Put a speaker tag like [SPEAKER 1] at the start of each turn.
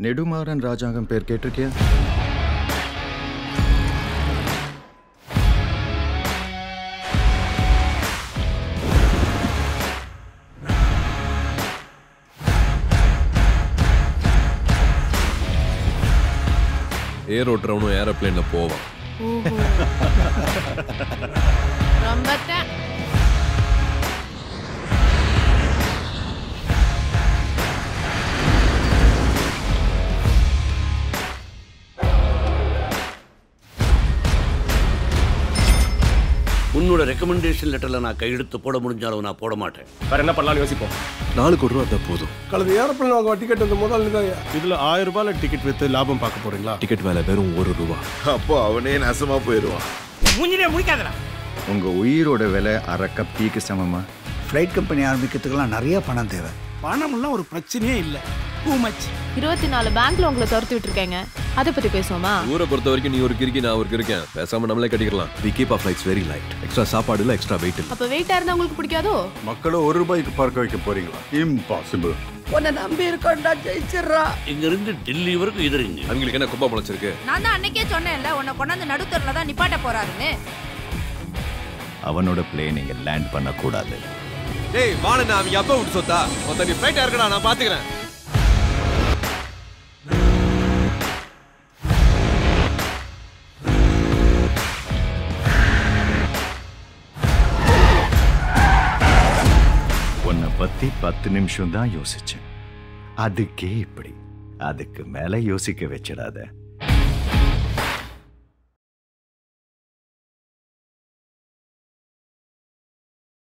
[SPEAKER 1] நெடுமாறன் ராஜாங்கம் பேர் கேட்டிருக்கியா
[SPEAKER 2] ஏர் ஓட்டுறவனும் ஏரோப்ளேன்ல போவான்
[SPEAKER 3] ரொம்ப தான்.
[SPEAKER 4] உன்னோட ரெக்கமெண்டேஷன் லெட்டர்ல நான் கையெழுத்து போட முடிஞ்சாலும் நான் போட மாட்டேன்
[SPEAKER 5] வேற என்ன பண்ணலாம்னு யோசிப்போம்
[SPEAKER 2] நாளுக்கு ஒரு ரூபா தான் போதும்
[SPEAKER 6] கலது ஏரோப்ளேன் வாங்க டிக்கெட் இந்த முதல் தான்
[SPEAKER 5] இதுல ஆயிரம் ரூபாயில டிக்கெட் வித்து லாபம் பார்க்க போறீங்களா
[SPEAKER 2] டிக்கெட் வேலை வெறும் ஒரு ரூபா
[SPEAKER 7] அப்போ அவனே நாசமா போயிடுவான்
[SPEAKER 1] உங்க உயிரோட விலை அரை கப் டீக்கு சமமா
[SPEAKER 8] ஃப்ளைட் கம்பெனி ஆரம்பிக்கிறதுக்கெல்லாம் நிறைய பணம் தேவை
[SPEAKER 6] பணம்லாம் ஒரு பிரச்சனையே இல்லை டூ மச்
[SPEAKER 3] இருபத்தி நாலு பேங்க்ல உங்களை துரத்தி விட்டுருக்கேங்க அதை பத்தி பேசுவோமா
[SPEAKER 2] ஊரை பொறுத்த வரைக்கும் நீ ஒரு கிறுக்கி நான் ஒரு கிறுக்கேன் பேசாம நம்மளே கட்டிக்கலாம் we keep off flights very light extra சாப்பாடு இல்ல எக்ஸ்ட்ரா வெயிட் இல்ல
[SPEAKER 3] அப்ப வெயிட்டா இருந்தா உங்களுக்கு பிடிக்காதோ
[SPEAKER 7] மக்களை ஒரு ரூபாய்க்கு பார்க்க வைக்க போறீங்களா இம்பாசிபிள்
[SPEAKER 4] இங்க இருந்து டெல்லி வரைக்கும் எதிரிங்க
[SPEAKER 2] அவங்களுக்கு என்ன குப்பா முளைச்சிருக்கு
[SPEAKER 9] நான் தான் அன்னைக்கே சொன்னேன்ல உன்னை கொண்டாந்து நடுத்தரில் தான் நிப்பாட்ட போறாருன்னு
[SPEAKER 1] அவனோட பிளேன் இங்க லேண்ட் பண்ணக்கூடாது
[SPEAKER 2] டேய் வாண நான் அவங்க அப்பா விட்டு சொத்தா மொத்த நீ ஃபிளைட் இருக்கடா நான் பாத்துக்கிறேன்
[SPEAKER 1] உன்னை பத்தி பத்து நிமிஷம் தான் யோசிச்சேன் அதுக்கே இப்படி அதுக்கு மேல யோசிக்க வச்சிடாத